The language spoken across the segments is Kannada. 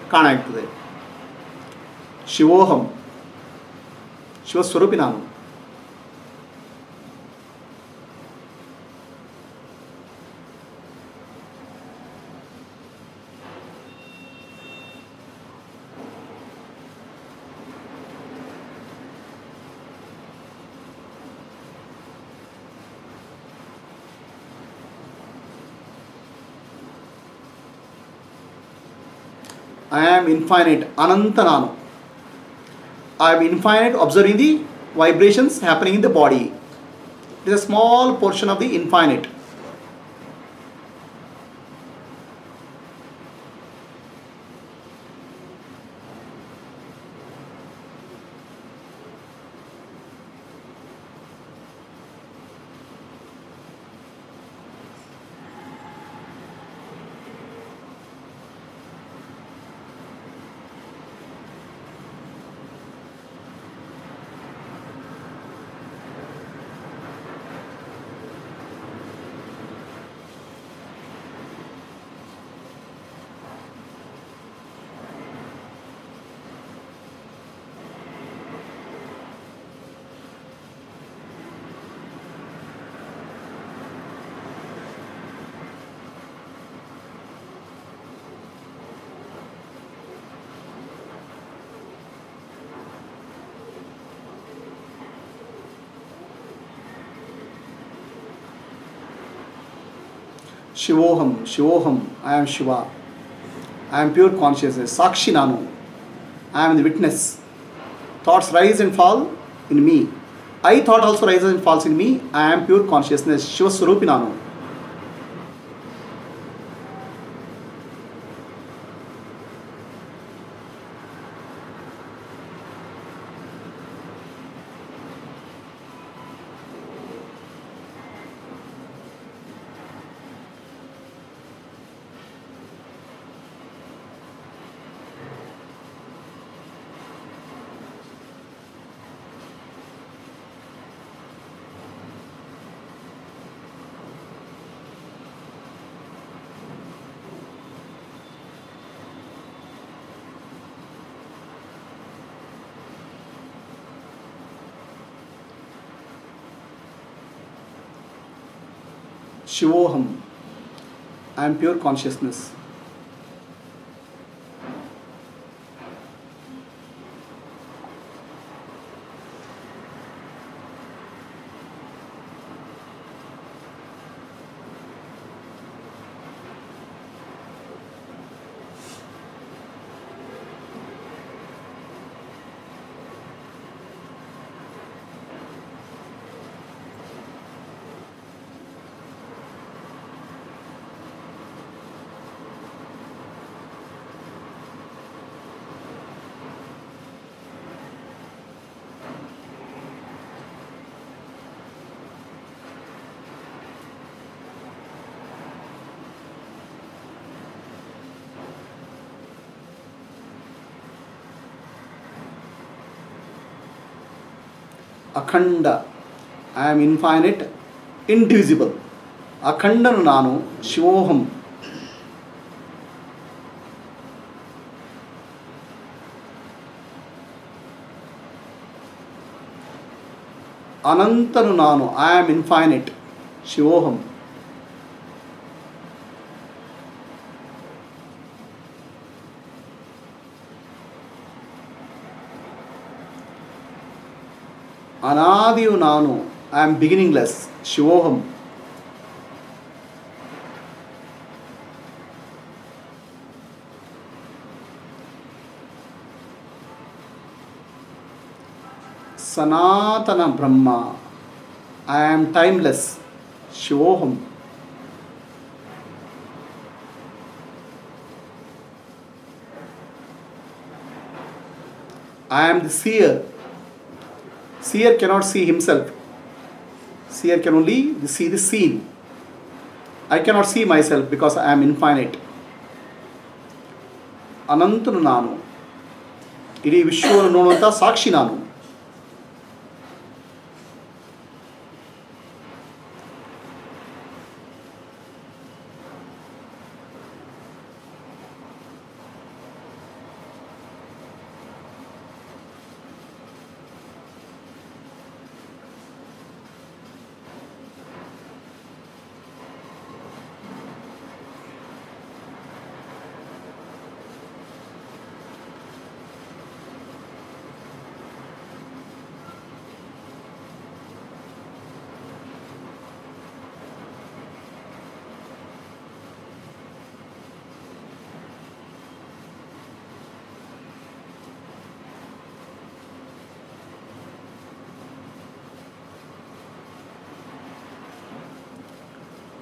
ಕಾಣಾಗ್ತದೆ ಶಿವೋಹಂ ಶಿವಸ್ವರೂಪಿ ನಾನು I am infinite, Ananta Nanu. I am infinite, observing the vibrations happening in the body. It is a small portion of the infinite. Shivoham, Shivoham, I am Shiva. I am pure consciousness. Sakshi Nanu. I am the witness. Thoughts rise and fall in me. I thought also rises and falls in me. I am pure consciousness. Shiva Swarupi Nanu. Shivoham. I am pure consciousness. ಅಖಂಡ ಐ ಆಮ್ ಇನ್ಫೈನೈಟ್ ಇಂಡಿವಿಸಿಬಲ್ ಅಖಂಡನು ನಾನು ಶಿವೋಹಂ ಅನಂತನು ನಾನು ಐ ಆಮ್ ಇನ್ಫೈನೈಟ್ ಶಿವೋಹಂ ಅನಾದಿಯು ನಾನು ಐ ಆಮ್ ಬಿಗಿನಿಂಗ್ಲೆಸ್ ಶಿವೋಹಂ ಸನಾತನ ಬ್ರಹ್ಮ ಐ ಆಮ್ ಟೈಮ್ಲೆಸ್ ಶಿವೋಹಂ I am the seer seer cannot see himself seer can only see the scene i cannot see myself because i am infinite ಅನಂತನು ನಾನು ಇಡೀ ವಿಶ್ವವನ್ನು ನೋಡುವಂಥ ಸಾಕ್ಷಿ ನಾನು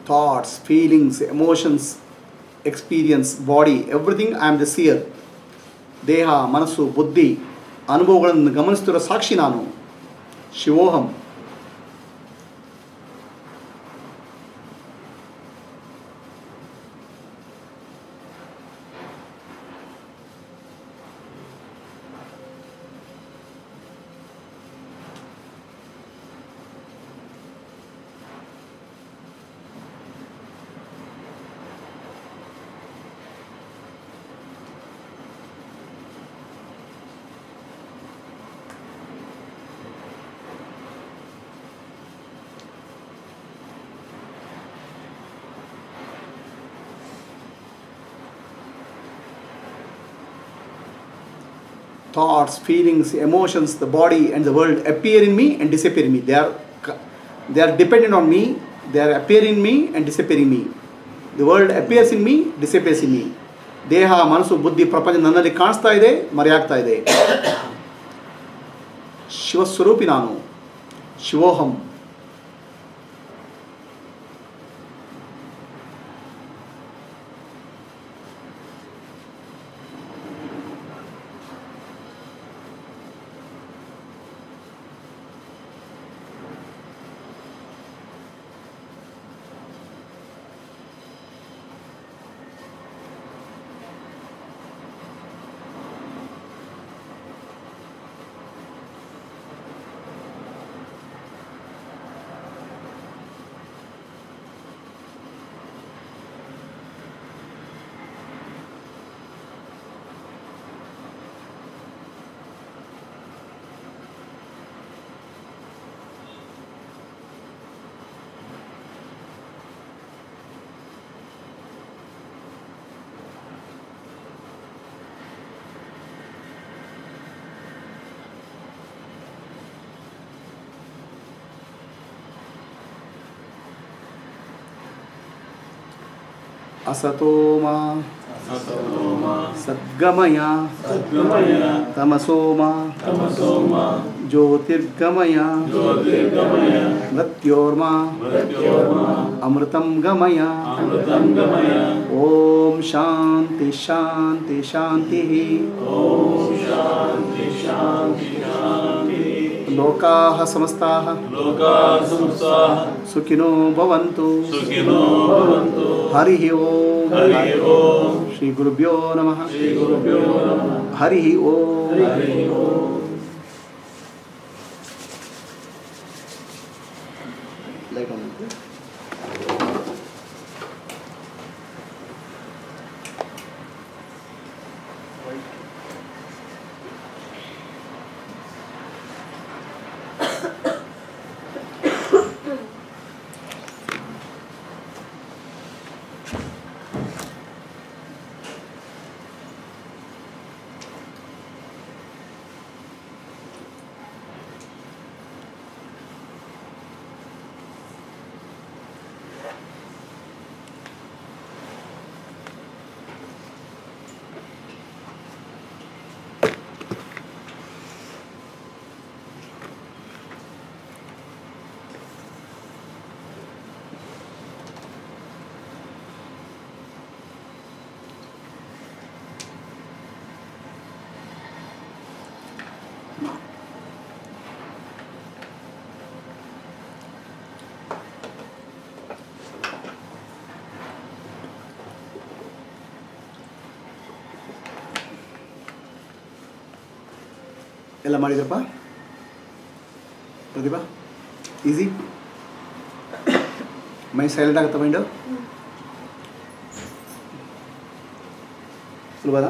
thoughts feelings emotions experience body everything I am the seer ದೇಹ ಮನಸ್ಸು ಬುದ್ಧಿ ಅನುಭವಗಳನ್ನು ಗಮನಿಸ್ತಿರೋ ಸಾಕ್ಷಿ ನಾನು ಶಿವೋಹಂ thoughts, feelings, emotions, the body and the world appear in me and disappear in me. They are, they are dependent on me, they are appearing in me and disappearing in me. The world appears in me, disappears in me. ದೇಹ ಮನಸ್ಸು ಬುದ್ಧಿ ಪ್ರಪಂಚ ನನ್ನಲ್ಲಿ ಕಾಣಿಸ್ತಾ ಇದೆ ಮರೆಯಾಗ್ತಾ ಇದೆ ಶಿವಸ್ವರೂಪಿ ನಾನು ಶಿವೋಹಂ असतोमा सद्गमय तमसोम ज्योतिर्गमय मृत्योर्मा अमृतं गमय ॐ शान्ति शान्ति शान्तिः लोकाः समस्ताः लोकाः समस्ताः सुखिनो भवन्तु सुखिनो भवन्तु हरिः ओम् हरिः ओम् श्रीगुरुभ्यो नमः श्रीगुरुभ्यो नमः हरिः ओम् हरिः ओम् Light on. ಎಲ್ಲ ಮಾಡಿದ್ರಪ್ಪ ಪ್ರತಿಭಾ ಈಸಿ ಮೈ ಸೈಲೆಂಟ್ ಆಗುತ್ತಾ ಮೈಂಡು ಸುಲಭದ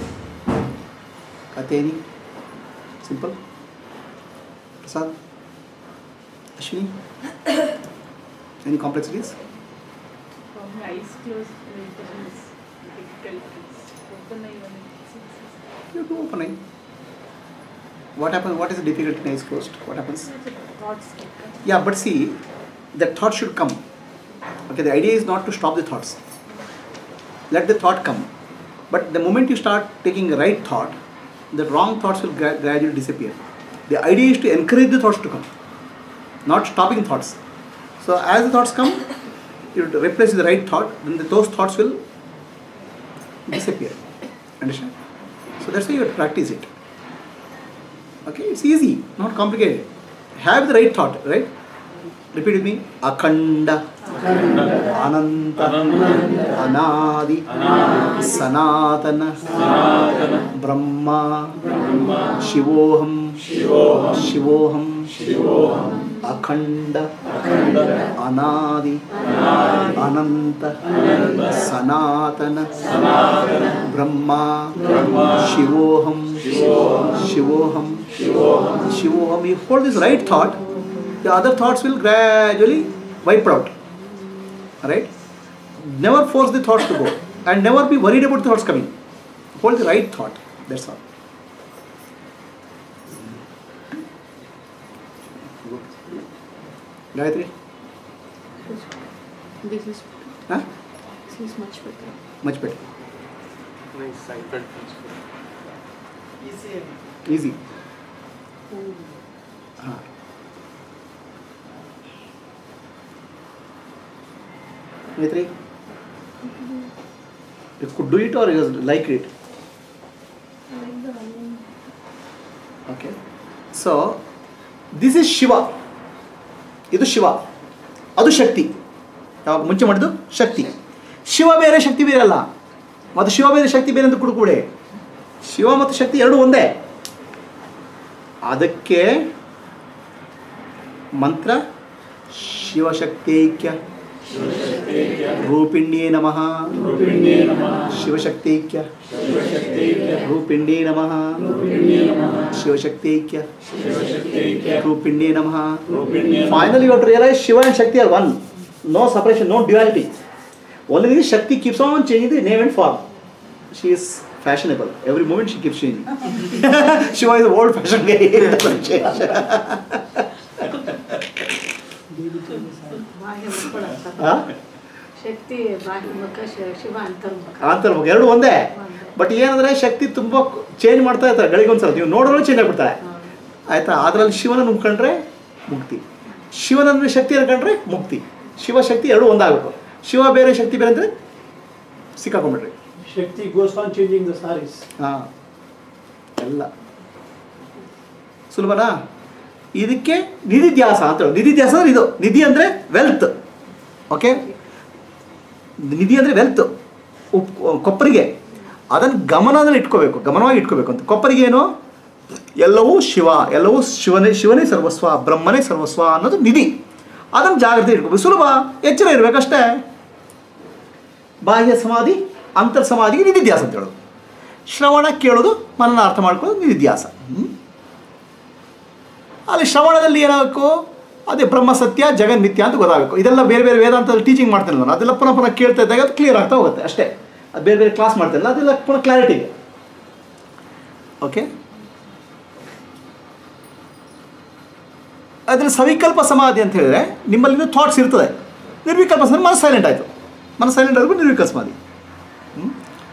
ಕಥೇನಿ simple Prasad Ashwini any complexities For my eyes closed, meditation is difficult. It's open eye when it sees. You do open eye. What happens? What is the difficulty in eyes closed? What happens? Thoughts take up. Yeah, but see, the thought should come. Okay, the idea is not to stop the thoughts. Let the thought come. But the moment you start taking the right thought, the wrong thoughts will gra- gradually disappear. The idea is to encourage the thoughts to come, not stopping thoughts. So as the thoughts come, you replace with the right thought, then the, those thoughts will disappear. Understand? So that's why you have to practice it. Okay, it's easy, not complicated. Have the right thought, right? Repeat with me. Akhanda, Ananta, Anadi, Sanatana, Brahma, Shivoham, Shivoham, Akhanda, Anadi, Ananta, Sanatana, Brahma, Shivoham, Shivoham, Shivoham. You hold this right thought, the other thoughts will gradually wipe out. Alright? Never force the thoughts to go and never be worried about the thoughts coming. Hold the right thought. That's all. Gayatri? This is Huh? this is much better. Much better. Nice, I felt peaceful. Easy. हाँ. Gayatri? You could do it or you just like it? Like the onion. Okay so this is Shiva ಇದು ಶಿವ ಅದು ಶಕ್ತಿ ಯಾವಾಗ ಮುಂಚೆ ಮಾಡಿದ್ದು ಶಕ್ತಿ ಶಿವ ಬೇರೆ ಶಕ್ತಿ ಬೇರೆ ಅಲ್ಲ ಮತ್ತು ಶಿವ ಬೇರೆ ಶಕ್ತಿ ಬೇರೆ ಅಂತ ಕುಡುಕೂಡೆ ಶಿವ ಮತ್ತು ಶಕ್ತಿ ಎರಡು ಒಂದೇ ಅದಕ್ಕೆ ಮಂತ್ರ ಶಿವಶಕ್ತೈಕ್ಯ ರೂಪಿಣ್ಯೇ ನಮಃ ರೂಪಿಣ್ಯೇ ನಮಃ ಶಿವಶಕ್ತೈಕ್ಯ ಶಿವಶಕ್ತೈಕ್ಯ ರೂಪಿಣ್ಯೇ ನಮಃ ರೂಪಿಣ್ಯೇ ನಮಃ ಶಿವಶಕ್ತೈಕ್ಯ ಶಿವಶಕ್ತೈಕ್ಯ ರೂಪಿಣ್ಯೇ ನಮಃ ರೂಪಿಣ್ಯೇ ನಮಃ Finally, you have to realize Shiva and Shakti are one. No separation, no duality. Only thing is Shakti keeps on changing the name and form. She is fashionable. Every moment she keeps changing. Shiva is old fashioned guy. He doesn't change. ಬಾಹ್ಯಮುಖ Huh? ಶಕ್ತಿ ಬಾಹ್ಯಮುಖ ಶಿವ ಶಿವ ಅಂತರ್ಮುಖ ಅಂತರ್ಮುಖ ಎರಡು ಒಂದೇ ಬಟ್ ಏನಂದ್ರೆ ಶಕ್ತಿ ತುಂಬ ಚೇಂಜ್ ಮಾಡ್ತಾ ಇರ್ತಾರೆ ಗಳಿಗೊಂದ್ಸಲ ನೀವು ನೋಡೋರು ಚೇಂಜ್ ಆಗ್ಬಿಡ್ತಾರೆ ಆಯ್ತಾ ಅದರಲ್ಲಿ ಶಿವನ ನುಂಗ್ಕೊಂಡ್ರೆ ಮುಕ್ತಿ ಶಿವನಂದ್ರೆ ಶಕ್ತಿ ಅನ್ಕೊಂಡ್ರೆ ಮುಕ್ತಿ ಶಿವ ಶಕ್ತಿ ಎರಡು ಒಂದಾಗಬೇಕು ಶಿವ ಬೇರೆ ಶಕ್ತಿ ಬೇರೆ ಅಂದರೆ ಸಿಕ್ಕಾಕೊಂಡ್ಬಿಡ್ರಿ Shakti goes on changing the saris. ಹಾಂ ಎಲ್ಲ ಸುಲಭನಾ ಇದಕ್ಕೆ ನಿಧಿಧ್ಯಾಸ ಅಂತ ಹೇಳೋದು ನಿಧಿಧ್ಯಾಸ ಅಂದ್ರೆ ಇದು ನಿಧಿ ಅಂದರೆ ವೆಲ್ತ್ ಓಕೆ ನಿಧಿ ಅಂದರೆ ವೆಲ್ತ್ ಉಪ್ ಕೊಪ್ಪರಿಗೆ ಅದನ್ನು ಗಮನದಲ್ಲಿ ಇಟ್ಕೋಬೇಕು ಗಮನವಾಗಿ ಇಟ್ಕೋಬೇಕು ಅಂತ ಕೊಪ್ಪರಿಗೆ ಏನು ಎಲ್ಲವೂ ಶಿವ ಎಲ್ಲವೂ ಶಿವನೇ ಶಿವನೇ ಸರ್ವಸ್ವ ಬ್ರಹ್ಮನೇ ಸರ್ವಸ್ವ ಅನ್ನೋದು ನಿಧಿ ಅದನ್ನು ಜಾಗ್ರತೆ ಇಟ್ಕೋಬೇಕು ಸುಲಭ ಎಚ್ಚರ ಇರಬೇಕಷ್ಟೇ ಬಾಹ್ಯ ಸಮಾಧಿ ಅಂತರ್ ಸಮಾಧಿಗೆ ನಿಧಿಧ್ಯಾಸ ಅಂತ ಹೇಳೋದು ಶ್ರವಣ ಕೇಳೋದು ಮನನ ಅರ್ಥ ಮಾಡ್ಕೊಳ್ಳೋದು ನಿಧಿಧ್ಯಾಸ ಹ್ಮ್? ಅಲ್ಲಿ ಶ್ರವಣದಲ್ಲಿ ಏನಾಗಬೇಕು ಅದೇ ಬ್ರಹ್ಮ ಸತ್ಯ ಜಗನ್ ಮಿಥ್ಯ ಅಂತ ಗೊತ್ತಾಗಬೇಕು ಇದೆಲ್ಲ ಬೇರೆ ಬೇರೆ ವೇದಾಂತದಲ್ಲಿ ಟೀಚಿಂಗ್ ಮಾಡ್ತೇನೆ ನಾನು ಅದೆಲ್ಲ ಪುನಃ ಪುನಃ ಕೇಳ್ತಾ ಇದ್ದಾಗ ಅದು ಕ್ಲಿಯರ್ ಆಗ್ತಾ ಹೋಗುತ್ತೆ ಅಷ್ಟೇ ಅದು ಬೇರೆ ಬೇರೆ ಕ್ಲಾಸ್ ಮಾಡ್ತೇನೆ ಅದೆಲ್ಲ ಪುನಃ ಕ್ಲಾರಿಟಿ ಇದೆ ಓಕೆ ಅದರಲ್ಲಿ ಸವಿಕಲ್ಪ ಸಮಾಧಿ ಅಂತ ಹೇಳಿದ್ರೆ ನಿಮ್ಮಲ್ಲಿ ಥಾಟ್ಸ್ ಇರ್ತದೆ ನಿರ್ವಿಕಲ್ಪ ಸಮಾಧಿ ಮನಸ್ಸು ಸೈಲೆಂಟ್ ಆಯಿತು ಮನಸ್ಸು ಸೈಲೆಂಟ್ ಆದ್ರೂ ನಿರ್ವಿಕಲ್ಪ ಸಮಾಧಿ ಹ್ಮ್?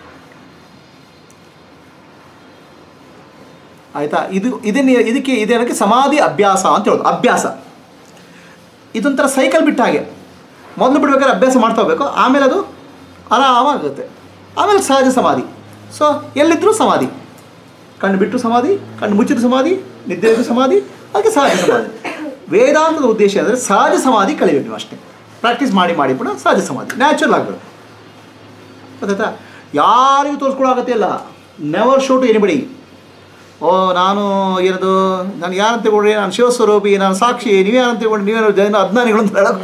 ಆಯಿತಾ ಇದು ಇದನ್ನ ಇದಕ್ಕೆ ಇದೇನಕ್ಕೆ ಸಮಾಧಿ ಅಭ್ಯಾಸ ಅಂತ ಹೇಳೋದು ಅಭ್ಯಾಸ ಇದೊಂಥರ ಸೈಕಲ್ ಬಿಟ್ಟ ಹಾಗೆ ಮೊದಲು ಬಿಡ್ಬೇಕಾದ್ರೆ ಅಭ್ಯಾಸ ಮಾಡ್ತಾ ಹೋಗ್ಬೇಕು ಆಮೇಲೆ ಅದು ಆರಾಮಾಗುತ್ತೆ ಆಮೇಲೆ ಸಹಜ ಸಮಾಧಿ ಸೊ ಎಲ್ಲಿದ್ದರೂ ಸಮಾಧಿ ಕಣ್ಣು ಬಿಟ್ಟು ಸಮಾಧಿ ಕಣ್ಣು ಮುಚ್ಚಿದ ಸಮಾಧಿ ನಿದ್ದೆ ಇದ್ದು ಸಮಾಧಿ ಅದಕ್ಕೆ ಸಹಜ ಸಮಾಧಿ ವೇದಾಂತದ ಉದ್ದೇಶ ಅಂದರೆ ಸಹಜ ಸಮಾಧಿ ಕಲಿಬೇಕು ನೀವು ಅಷ್ಟೇ ಪ್ರಾಕ್ಟೀಸ್ ಮಾಡಿ ಮಾಡಿ ಕೂಡ ಸಹಜ ಸಮಾಧಿ ನ್ಯಾಚುರಲ್ ಆಗಬೇಕು ಗೊತ್ತಾಯ್ತಾ ಯಾರಿಗೂ ತೋರಿಸ್ಕೊಳಕತ್ತೆ ಇಲ್ಲ ನೆವರ್ ಶೋ ಟು ಎನಿಬಡಿ ಓ ನಾನು ಏನದು ನಾನು ಯಾರಂತ ತಿಳ್ಕೊಂಡ್ರಿ ನಾನು ಶಿವಸ್ವರೂಪಿ ನಾನು ಸಾಕ್ಷಿ ನೀವ್ಯಾರಂತ ತಿಳ್ಕೊಂಡ್ರಿ ನೀವೇನು ಜನ ಅಜ್ಞಾನಿಗಳು ಅಂತ ಹೇಳೋದು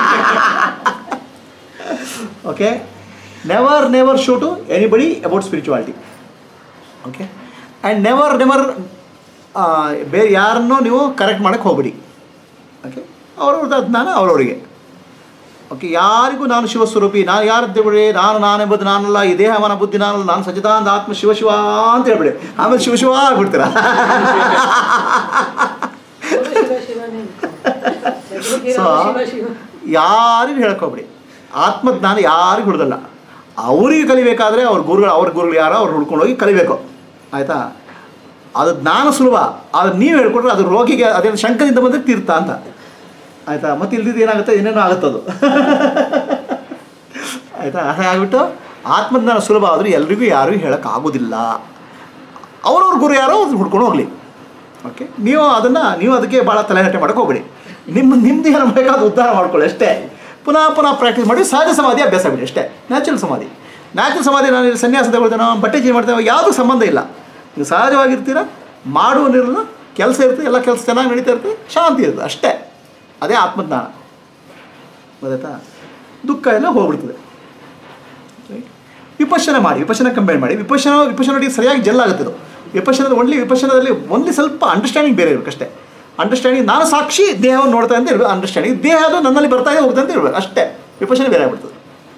okay never never show to anybody about spirituality okay and never never ಬೇರೆ ಯಾರನ್ನೂ ನೀವು ಕರೆಕ್ಟ್ ಮಾಡೋಕ್ಕೆ ಹೋಗ್ಬಿಡಿ ಓಕೆ ಅವ್ರವ್ರದ್ದು ಜ್ಞಾನ ಅವ್ರವರಿಗೆ ಓಕೆ ಯಾರಿಗೂ ನಾನು ಶಿವಸ್ವರೂಪಿ ನಾನು ಯಾರು ತಿಳ್ಬಿಡಿ ನಾನು ನಾನೆಂಬುದು ನಾನಲ್ಲ ಈ ದೇಹ ಮನ ಬುದ್ಧಿ ನಾನಲ್ಲ ನಾನು ಸಚಿದಾನಂದ ಆತ್ಮ ಶಿವ ಶಿವ ಅಂತ ಹೇಳ್ಬಿಡಿ ಆಮೇಲೆ ಶಿವ ಶಿವ ಆಗ್ಬಿಡ್ತೀರ ಶಿವ ಶಿವನೇ So, ಶಿವ ಶಿವ ಯಾರಿಗೂ ಹೇಳಕ್ಕೋಗ್ಬಿಡಿ ಆತ್ಮಜ್ಞಾನ ಯಾರಿಗೂ ಹುಡುಗಲ್ಲ ಅವರಿಗೆ ಕಲಿಬೇಕಾದ್ರೆ ಅವ್ರ ಗುರುಗಳು ಅವ್ರ ಗುರುಗಳು ಯಾರೋ ಅವ್ರು ಹುಡ್ಕೊಂಡು ಹೋಗಿ ಕಲಿಬೇಕು ಆಯಿತಾ ಅದು ಜ್ಞಾನ ಸುಲಭ ಅದು ನೀವು ಹೇಳ್ಕೊಟ್ರೆ ಅದು ರೋಗಿಗೆ ಅದೇನು ಶಂಕದಿಂದ ಬಂದರೆ ತೀರ್ಥ ಅಂತ ಆಯಿತಾ ಮತ್ತೆ ಇಲ್ದಿದ್ದು ಏನಾಗುತ್ತೆ ಏನೇನೋ ಆಗುತ್ತದು ಆಯಿತಾ ಹಾಗಾಗ್ಬಿಟ್ಟು ಆತ್ಮಜ್ಞಾನ ಸುಲಭ ಆದರೂ ಎಲ್ರಿಗೂ ಯಾರಿಗೂ ಹೇಳೋಕ್ಕಾಗೋದಿಲ್ಲ ಅವ್ರವ್ರ ಗುರು ಯಾರೋ ಅದನ್ನ ಹುಡ್ಕೊಂಡು ಹೋಗಲಿ ಓಕೆ ನೀವು ಅದನ್ನು ನೀವು ಅದಕ್ಕೆ ಭಾಳ ತಲೆಹರಟೆ ಮಾಡೋಕೆ ಹೋಗ್ಬೇಡಿ ನಿಮ್ಮ ನಿಮ್ಮದು ಏನು ಬೇಕಾದ ಉದ್ಧಾರ ಮಾಡ್ಕೊಳ್ಳಿ ಅಷ್ಟೇ ಪುನಃ ಪುನಃ ಪ್ರಾಕ್ಟೀಸ್ ಮಾಡಿ ಸಹಜ ಸಮಾಧಿ ಅಭ್ಯಾಸ ಬಿಡಿ ಅಷ್ಟೇ ನ್ಯಾಚುರಲ್ ಸಮಾಧಿ ನ್ಯಾಚುರಲ್ ಸಮಾಧಿ ನಾನು ಇಲ್ಲಿ ಸನ್ಯಾಸ ತಗೊಳ್ತೇನೋ ಬಟ್ಟೆ ಚೇಂಜ್ ಮಾಡ್ತೇನೋ ಯಾವುದೂ ಸಂಬಂಧ ಇಲ್ಲ ನೀವು ಸಹಜವಾಗಿರ್ತೀರ ಮಾಡುವನಿರಲ್ಲ ಕೆಲಸ ಇರ್ತದೆ ಎಲ್ಲ ಕೆಲಸ ಚೆನ್ನಾಗಿ ನಡೀತಾ ಇರ್ತದೆ ಶಾಂತಿ ಇರ್ತದೆ ಅಷ್ಟೇ ಅದೇ ಆತ್ಮಜ್ಞಾನ ಗೊತ್ತಾಯ್ತಾ ದುಃಖ ಎಲ್ಲ ಹೋಗ್ಬಿಡ್ತದೆ ವಿಪಶನ ಮಾಡಿ ವಿಪಶನ ಕಂಬೈನ್ ಮಾಡಿ ವಿಪಶನ ವಿಪಶನೊಟ್ಟಿಗೆ ಸರಿಯಾಗಿ ಜೆಲ್ ಆಗುತ್ತೆ ಅದು ವಿಪಶನದ ಒನ್ಲಿ ವಿಪಶನದಲ್ಲಿ ಒನ್ಲಿ ಸ್ವಲ್ಪ ಅಂಡರ್ಸ್ಟ್ಯಾಂಡಿಂಗ್ ಬೇರೆ ಇರಬೇಕು ಅಷ್ಟೇ ಅಂಡರ್ಸ್ಟ್ಯಾಂಡಿಂಗ್ ನಾನು ಸಾಕ್ಷಿ ದೇಹವನ್ನು ನೋಡ್ತಾ ಅಂತ ಇರಬೇಕು ಅಂಡರ್ಸ್ಟ್ಯಾಂಡಿಂಗ್ ದೇಹ ಅದು ನನ್ನಲ್ಲಿ ಬರ್ತಾ ಇದೆ ಹೋಗ್ತಾ ಅಂತ ಇರಬೇಕು ಅಷ್ಟೇ ವಿಪಶನ ಬೇರೆ ಆಗ್ಬಿಡ್ತದೆ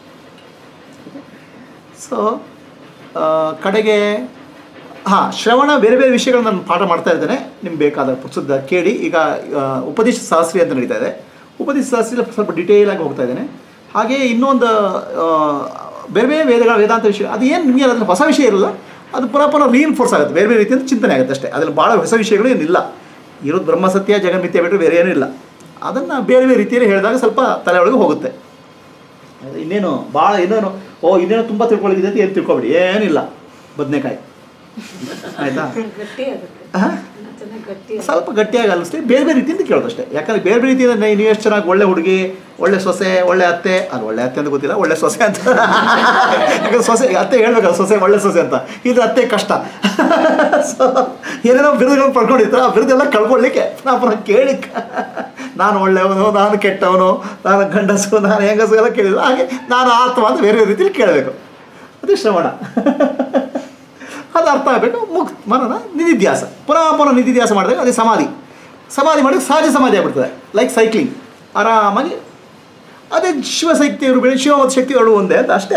ಸೊ ಕಡೆಗೆ ಹಾಂ ಶ್ರವಣ ಬೇರೆ ಬೇರೆ ವಿಷಯಗಳನ್ನ ನಾನು ಪಾಠ ಮಾಡ್ತಾ ಇದ್ದೇನೆ ನಿಮ್ಗೆ ಬೇಕಾದ ಪುಸ್ತಕದ ಕೇಳಿ ಈಗ ಆ, ಉಪದೇಶ ಶಾಸ್ತ್ರಿ ಅಂತ ನಡೀತಾ ಇದೆ ಉಪದೇಶ ಶಾಸ್ತ್ರಿ ಸ್ವಲ್ಪ ಡಿಟೇಲ್ ಆಗಿ ಹೋಗ್ತಾ ಇದ್ದೇನೆ ಹಾಗೆ ಇನ್ನೊಂದು ಆ, ಬೇರೆ ಬೇರೆ ವೇದಗಳ ವೇದಾಂತ ವಿಷಯ ಅದು ಏನು ನಿಮಗೆ ಅದ್ರಲ್ಲಿ ಹೊಸ ವಿಷಯ ಇರಲ್ಲ ಅದು ಪುನಃ ಪುನಃ ರೀಇನ್ಫೋರ್ಸ್ ಆಗುತ್ತೆ ಬೇರೆ ಬೇರೆ ರೀತಿಯಿಂದ ಚಿಂತನೆ ಆಗುತ್ತೆ ಅಷ್ಟೇ ಅದ್ರಲ್ಲಿ ಭಾಳ ಹೊಸ ವಿಷಯಗಳು ಏನಿಲ್ಲ ಇರೋದು ಬ್ರಹ್ಮಸತ್ಯ ಜಗನ್ಮಿತ್ಯ ಬಿಟ್ಟರೆ ಬೇರೆ ಏನೂ ಇಲ್ಲ ಅದನ್ನು ಬೇರೆ ಬೇರೆ ರೀತಿಯಲ್ಲಿ ಹೇಳಿದಾಗ ಸ್ವಲ್ಪ ತಲೆ ಒಳಗೆ ಹೋಗುತ್ತೆ ಅದು ಇನ್ನೇನು ಭಾಳ ಇನ್ನೇನು ಓ ಇನ್ನೇನು ತುಂಬ ತಿಳ್ಕೊಳ್ಳೋದಿದೆ ಅಂತ ಏನು ತಿಳ್ಕೊಬೇಡಿ ಏನಿಲ್ಲ ಬದನೆಕಾಯಿ ಆಯಿತಾ ಗಟ್ಟಿ ಆಗುತ್ತೆ ಹಾಂ ಅನ್ನ ಚೆನ್ನಾಗಿ ಗಟ್ಟಿ ಆಗುತ್ತೆ. ಸ್ವಲ್ಪ ಗಟ್ಟಿಯಾಗಿ ಅನಿಸ್ತೇ ಬೇರೆ ಬೇರೆ ರೀತಿಯಿಂದ ಕೇಳೋದು ಅಷ್ಟೇ ಯಾಕಂದ್ರೆ ಬೇರೆ ಬೇರೆ ರೀತಿಯಿಂದ ನೈ- ನೀವು ಎಷ್ಟು ಚೆನ್ನಾಗಿ ಒಳ್ಳೆ ಹುಡುಗಿ ಒಳ್ಳೆ ಸೊಸೆ ಒಳ್ಳೆ ಅತ್ತೆ ಅದು ಒಳ್ಳೆ ಅತ್ತೆ ಅಂತ ಗೊತ್ತಿಲ್ಲ ಒಳ್ಳೆ ಸೊಸೆ ಅಂತ ಯಾಕಂದ್ರೆ ಸೊಸೆ ಅತ್ತೆ ಹೇಳ್ಬೇಕಲ್ಲ ಸೊಸೆ ಒಳ್ಳೆ ಸೊಸೆ ಅಂತ ಇದು ಅತ್ತೆ ಕಷ್ಟ ಸೊ ಏನೇನೋ ಬಿರುದುಗಳು ಪಡ್ಕೊಂಡಿರ್ತಾರೆ ಆ ಬಿರುದೆಲ್ಲ ಕಳ್ಕೊಳ್ಳಿಕ್ಕೆ ನಾವು ಪುನಃ ಕೇಳಿ ನಾನು ಒಳ್ಳೆಯವನು ನಾನು ಕೆಟ್ಟವನು ನಾನು ಗಂಡಸು ನಾನು ಹೆಂಗಸು ಎಲ್ಲ ಕೇಳಿಲ್ಲ ಹಾಗೆ ನಾನು ಆತ್ಮ ಅಂತ ಬೇರೆ ಬೇರೆ ರೀತಿಯಲ್ಲಿ ಕೇಳಬೇಕು ಅದು ಶ್ರವಣ ಅದು ಅರ್ಥ ಆಗಬೇಕು ಮುಕ್ ಮನನ ನಿಧಿಧ್ಯಾಸ ಪುನಃ ಪುನಃ ನಿಧಿಧ್ಯಾಸ ಮಾಡಿದಾಗ ಅದೇ ಸಮಾಧಿ ಸಮಾಧಿ ಮಾಡಿದ್ರೆ ಸಹಜ ಸಮಾಧಿ ಆಗ್ಬಿಡ್ತದೆ ಲೈಕ್ ಸೈಕ್ಲಿಂಗ್ ಆರಾಮಾಗಿ ಅದೇ ಶಿವಶಕ್ತಿಯವರು ಬೆಳೆ ಶಿವ ಮತ್ತು ಶಕ್ತಿಗಳು ಒಂದೇ ಅಂತ ಅಷ್ಟೇ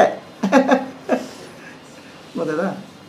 ಗೊತ್ತಾಯ್ತಾ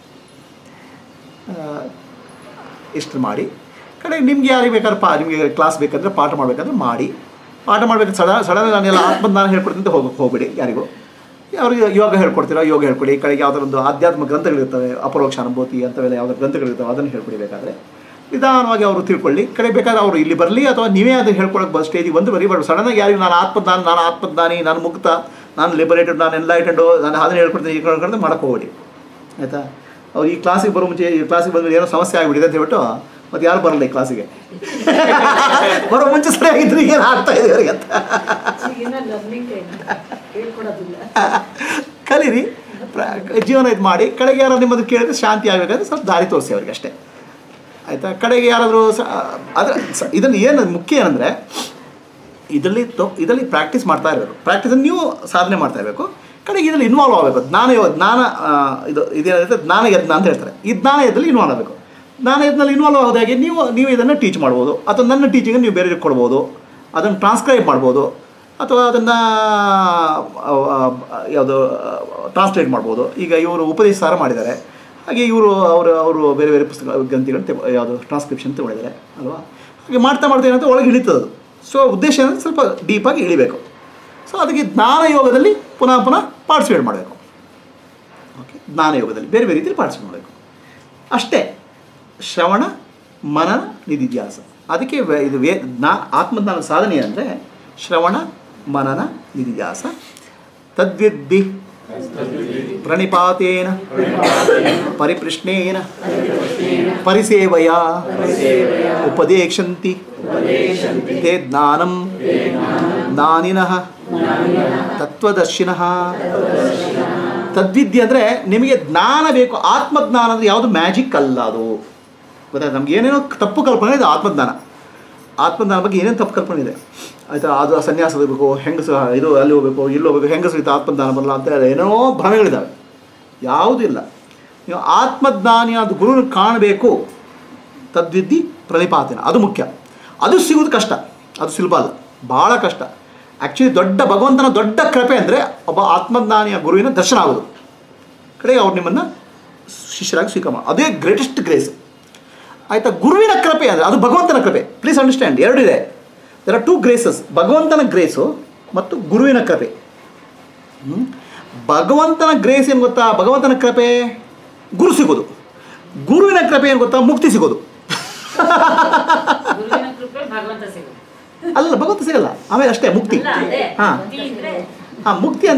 ಇಷ್ಟು ಮಾಡಿ ಕಡೆ ನಿಮ್ಗೆ ಯಾರಿಗೆ ಬೇಕಾದ್ರೆ ಪಾ ನಿಮಗೆ ಕ್ಲಾಸ್ ಬೇಕಂದ್ರೆ ಪಾಠ ಮಾಡಬೇಕಂದ್ರೆ ಮಾಡಿ ಪಾಠ ಮಾಡಬೇಕು ಸಡನ್ ಸಡನ್ ನಾನೆಲ್ಲ ಆತ್ಮಜ್ಞಾನ ಹೇಳ್ಕೊಡ್ತೀನಿ ಅಂತ ಹೋಗಕ್ಕೆ ಹೋಗ್ಬೇಡಿ ಯಾರಿಗೂ ಅವ್ರಿಗೆ ಯೋಗ ಹೇಳ್ಕೊಡ್ತೀರಾ ಯೋಗ ಹೇಳ್ಕೊಡಿ ಕಡೆಗೆ ಯಾವ್ದಾರ ಒಂದು ಆಧ್ಯಾತ್ಮ ಗ್ರಂಥಗಳಿರ್ತವೆ ಅಪರೋಕ್ಷ ಅನುಭೂತಿ ಅಂಥವೆಲ್ಲ ಯಾವ್ದಾರು ಗ್ರಂಥಗಳಿರ್ತವೆ ಅದನ್ನು ಹೇಳ್ಕೊಡಿ ಬೇಕಾದರೆ ನಿಧಾನವಾಗಿ ಅವರು ತಿಳ್ಕೊಳ್ಳಿ ಕಡೆ ಬೇಕಾದ್ರೆ ಅವರು ಇಲ್ಲಿ ಬರಲಿ ಅಥವಾ ನೀವೇ ಅದನ್ನು ಹೇಳ್ಕೊಳಕ್ಕೆ ಬಸ್ ಸ್ಟೇಜಿಗೆ ಬಂದು ಬರೀ ಬರ್ ಸಡನ್ನಾಗಿ ಯಾರಿಗೆ ನಾನು ಆತ್ಮಜ್ಞಾನ ನಾನು ಆತ್ಮಜ್ಞಾನಿ ನಾನು ಮುಕ್ತ ನಾನು ಲಿಬರೇಟೆಡ್ ನಾನು ಎನ್ಲೈಟೆಂಡು ನಾನು ಅದನ್ನು ಹೇಳ್ಕೊಡ್ತೀನಿ ಈಗ ಹೇಳ್ಕೊಂಡು ಮಾಡಕ್ಕೆ ಹೋಗ್ಬೇಡಿ ಆಯಿತಾ ಅವ್ರು ಈ ಕ್ಲಾಸಿಗೆ ಬರೋ ಮುಂಚೆ ಈ ಕ್ಲಾಸಿಗೆ ಬಂದ್ಮೇಲೆ ಏನೋ ಸಮಸ್ಯೆ ಆಗಿಬಿಟ್ಟಿದೆ ಅಂತ ಹೇಳ್ಬಿಟ್ಟು ಮತ್ತೆ ಯಾರು ಬರಲ್ಲ ಈ ಕ್ಲಾಸಿಗೆ ಬರೋ ಮುಂಚೆ ಸರಿಯಾಗಿದ್ರೆ ಏನು ಆಗ್ತಾ ಇದೆ ಅವರಿಗೆ ಅಂತ ಈಗಿನ ಲರ್ನಿಂಗ್ ಹೇಳ್ಕೊಡೋದಿಲ್ಲ ಕಲೀರಿ ಪ್ರ- ಜೀವನ ಇದು ಮಾಡಿ ಕಡೆಗೆ ಯಾರು ನಿಮ್ಮದು ಕೇಳಿದ್ರೆ ಶಾಂತಿ ಆಗಬೇಕಂದ್ರೆ ಸ್ವಲ್ಪ ದಾರಿ ತೋರಿಸಿ ಅವ್ರಿಗೆ ಅಷ್ಟೇ ಆಯಿತಾ ಕಡೆಗೆ ಯಾರಾದರೂ ಸ ಅದರ ಸ- ಇದನ್ನು ಏನು ಮುಖ್ಯ ಏನಂದರೆ ಇದರಲ್ಲಿ ತೊ ಇದರಲ್ಲಿ ಪ್ರಾಕ್ಟೀಸ್ ಮಾಡ್ತಾ ಇರಬೇಕು ಪ್ರಾಕ್ಟೀಸನ್ನು ನೀವು ಸಾಧನೆ ಮಾಡ್ತಾ ಇರಬೇಕು ಕಡೆಗೆ ಇದರಲ್ಲಿ ಇನ್ವಾಲ್ವ್ ಆಗಬೇಕು ಜ್ಞಾನ ಯೋ- ಜ್ಞಾನ ಆ, ಇದು ಇದೇನಿರುತ್ತೆ ಜ್ಞಾನ ಯಜ್ಞ ಅಂತ ಹೇಳ್ತಾರೆ ಈ ಜ್ಞಾನ ಯಜ್ಞದಲ್ಲಿ ಇನ್ವಾಲ್ವ್ ಆಗಬೇಕು ಜ್ಞಾನ ಯಜ್ಞದಲ್ಲಿ ಇನ್ವಾಲ್ವ್ ಆಗೋದಾಗೆ ನೀವು ನೀವು ಇದನ್ನು ಟೀಚ್ ಮಾಡ್ಬೋದು ಅಥವಾ ನನ್ನ ಟೀಚಿಂಗನ್ನು ನೀವು ಬೇರೆಯವ್ರಿಗೆ ಕೊಡ್ಬೋದು ಅದನ್ನು ಟ್ರಾನ್ಸ್ಕ್ರೈಬ್ ಮಾಡ್ಬೋದು ಅಥವಾ ಅದನ್ನು ಯಾವುದು ಟ್ರಾನ್ಸ್ಲೇಟ್ ಮಾಡ್ಬೋದು ಈಗ ಇವರು ಉಪದೇಶ ಸಾರ ಮಾಡಿದ್ದಾರೆ ಹಾಗೆ ಇವರು ಅವರು ಅವರು ಬೇರೆ ಬೇರೆ ಪುಸ್ತಕ ಗ್ರಂಥಿಗಳು ತೆಗೊ- ಯಾವುದು ಟ್ರಾನ್ಸ್ಕ್ರಿಪ್ಷನ್ ತಗೊಂಡಿದ್ದಾರೆ ಅಲ್ವಾ ಹಾಗೆ ಮಾಡ್ತಾ ಮಾಡ್ತಾ ಏನಂತ ಒಳಗೆ ಇಳಿತದೆ ಅದು ಸೊ ಉದ್ದೇಶ ಏನಂದ್ರೆ ಸ್ವಲ್ಪ ಡೀಪಾಗಿ ಇಳಿಬೇಕು ಸೊ ಅದಕ್ಕೆ ಜ್ಞಾನ ಯೋಗದಲ್ಲಿ ಪುನಃ ಪುನಃ ಪಾರ್ಟಿಸಿಪೇಟ್ ಮಾಡಬೇಕು ಓಕೆ ಜ್ಞಾನ ಯೋಗದಲ್ಲಿ ಬೇರೆ ಬೇರೆ ರೀತಿಯಲ್ಲಿ ಪಾರ್ಟಿಸಿಪೇಟ್ ಮಾಡಬೇಕು ಅಷ್ಟೇ ಶ್ರವಣ ಮನನ ನಿಧಿಧ್ಯಾಸ ಅದಕ್ಕೆ ವೆ- ಇದು ವೇ ನಾ ಆತ್ಮಜ್ಞಾನ ಸಾಧನೆ ಅಂದರೆ ಶ್ರವಣ ಮನನ ನಿಧಿಧ್ಯಾಸ ತದ್ವಿದ್ಧಿ ಪ್ರಣಿಪಾತೇನ ಪರಿಪೃಷ್ಣೇನ ಪರಿಸೇವಯ ಉಪದೇಶಂತಿ ತೇ ಜ್ಞಾನಂ ಜ್ಞಾನಿನಃ ತತ್ವದರ್ಶಿನಃ ತದ್ವಿದ್ಯೆ ಅಂದರೆ ನಿಮಗೆ ಜ್ಞಾನ ಬೇಕು ಆತ್ಮಜ್ಞಾನ ಅಂದರೆ ಯಾವುದು ಮ್ಯಾಜಿಕ್ ಅಲ್ಲ ಅದು ಗೊತ್ತಾಯ್ತು ನಮ್ಗೆ ಏನೇನೋ ತಪ್ಪು ಕಲ್ಪನೆ ಇದೆ ಆತ್ಮಜ್ಞಾನ ಆತ್ಮಜ್ಞಾನ ಬಗ್ಗೆ ಏನೇನು ತಪ್ಪು ಕಲ್ಪನೆ ಇದೆ ಆಯಿತಾ ಅದು ಸನ್ಯಾಸ ಹೋಗಬೇಕು ಹೆಂಗಸು ಇದು ಅಲ್ಲಿ ಹೋಗಬೇಕು ಇಲ್ಲಿ ಹೋಗಬೇಕು ಹೆಂಗಸು ಇತ್ತು ಆತ್ಮಜ್ಞಾನ ಬರಲ್ಲ ಅಂತ ಹೇಳಿ ಏನೋ ಭ್ರಮೆಗಳಿದ್ದಾವೆ ಯಾವುದೂ ಇಲ್ಲ ನೀವು ಆತ್ಮಜ್ಞಾನಿಯಾದ ಗುರುನ ಕಾಣಬೇಕು ತದ್ವಿದ್ಧಿ ಪ್ರಣಿಪಾತೇನ ಅದು ಮುಖ್ಯ ಅದು ಸಿಗೋದು ಕಷ್ಟ ಅದು ಸುಲಭ ಅಲ್ಲ ಭಾಳ ಕಷ್ಟ ಆ್ಯಕ್ಚುಲಿ ದೊಡ್ಡ ಭಗವಂತನ ದೊಡ್ಡ ಕೃಪೆ ಅಂದರೆ ಒಬ್ಬ ಆತ್ಮಜ್ಞಾನಿಯ ಗುರುವಿನ ದರ್ಶನ ಆಗೋದು ಕಡೆಗೆ ಅವ್ರು ನಿಮ್ಮನ್ನು ಶಿಷ್ಯರಾಗಿ ಸ್ವೀಕಾರ ಮಾಡಿ ಅದೇ ಗ್ರೇಟೆಸ್ಟ್ ಗ್ರೇಸ್ ಆಯಿತಾ ಗುರುವಿನ ಕೃಪೆ ಅಂದರೆ ಅದು ಭಗವಂತನ ಕೃಪೆ ಪ್ಲೀಸ್ ಅಂಡರ್ಸ್ಟ್ಯಾಂಡ್ ಎರಡಿದೆ ದರ್ ಆರ್ ಟೂ ಗ್ರೇಸಸ್ ಭಗವಂತನ ಗ್ರೇಸು ಮತ್ತು ಗುರುವಿನ ಕೃಪೆ ಹ್ಮ್? ಭಗವಂತನ ಗ್ರೇಸ್ ಏನು ಗೊತ್ತಾ ಭಗವಂತನ ಕೃಪೆ ಗುರು ಸಿಗೋದು ಗುರುವಿನ ಕೃಪೆ ಏನು ಗೊತ್ತಾ ಮುಕ್ತಿ ಸಿಗೋದು ಗುರುವಿನ ಕೃಪೆ ಭಗವಂತ ಸಿಗುತ್ತೆ ಅಲ್ಲ ಭಗವಂತ ಸಿಗಲ್ಲ ಆಮೇಲೆ ಅಷ್ಟೇ ಮುಕ್ತಿ ಅಲ್ಲ ಅದೇ ಹಾಂ ಮುಕ್ತಿ ಅಂದ್ರೆ ಹಾಂ ಮುಕ್ತಿ ಅಂದರೆ